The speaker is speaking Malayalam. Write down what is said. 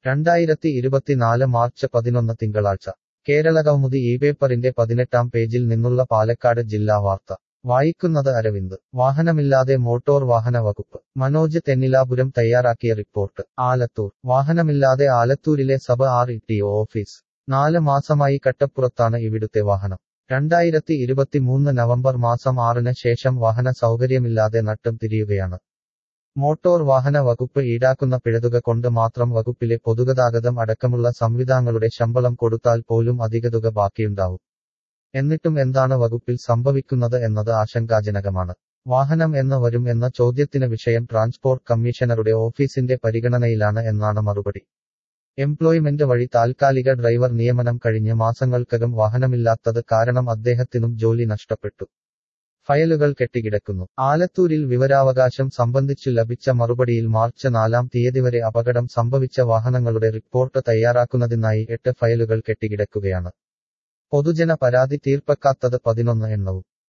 രണ്ടായിരത്തി ഇരുപത്തിനാല് മാർച്ച് പതിനൊന്ന് തിങ്കളാഴ്ച കേരള കൗമുദി ഈ പേപ്പറിന്റെ പതിനെട്ടാം പേജിൽ നിന്നുള്ള പാലക്കാട് ജില്ലാ വാർത്ത വായിക്കുന്നത് അരവിന്ദ് വാഹനമില്ലാതെ മോട്ടോർ വാഹന വകുപ്പ് മനോജ് തെന്നിലാപുരം തയ്യാറാക്കിയ റിപ്പോർട്ട് ആലത്തൂർ വാഹനമില്ലാതെ ആലത്തൂരിലെ സബ് ആർ ഇ ഓഫീസ് നാല് മാസമായി കട്ടപ്പുറത്താണ് ഇവിടുത്തെ വാഹനം രണ്ടായിരത്തി ഇരുപത്തിമൂന്ന് നവംബർ മാസം ആറിന് ശേഷം വാഹന സൗകര്യമില്ലാതെ നട്ടും തിരിയുകയാണ് മോട്ടോർ വാഹന വകുപ്പ് ഈടാക്കുന്ന പിഴതുക കൊണ്ട് മാത്രം വകുപ്പിലെ പൊതുഗതാഗതം അടക്കമുള്ള സംവിധാനങ്ങളുടെ ശമ്പളം കൊടുത്താൽ പോലും അധിക തുക ബാക്കിയുണ്ടാവും എന്നിട്ടും എന്താണ് വകുപ്പിൽ സംഭവിക്കുന്നത് എന്നത് ആശങ്കാജനകമാണ് വാഹനം എന്ന് വരും എന്ന ചോദ്യത്തിന് വിഷയം ട്രാൻസ്പോർട്ട് കമ്മീഷണറുടെ ഓഫീസിന്റെ പരിഗണനയിലാണ് എന്നാണ് മറുപടി എംപ്ലോയ്മെന്റ് വഴി താൽക്കാലിക ഡ്രൈവർ നിയമനം കഴിഞ്ഞ് മാസങ്ങൾക്കകം വാഹനമില്ലാത്തത് കാരണം അദ്ദേഹത്തിനും ജോലി നഷ്ടപ്പെട്ടു ഫയലുകൾ കെട്ടിക്കിടക്കുന്നു ആലത്തൂരിൽ വിവരാവകാശം സംബന്ധിച്ചു ലഭിച്ച മറുപടിയിൽ മാർച്ച് നാലാം തീയതി വരെ അപകടം സംഭവിച്ച വാഹനങ്ങളുടെ റിപ്പോർട്ട് തയ്യാറാക്കുന്നതിനായി എട്ട് ഫയലുകൾ കെട്ടിക്കിടക്കുകയാണ് പൊതുജന പരാതി തീർപ്പക്കാത്തത് പതിനൊന്ന് എണ്ണവും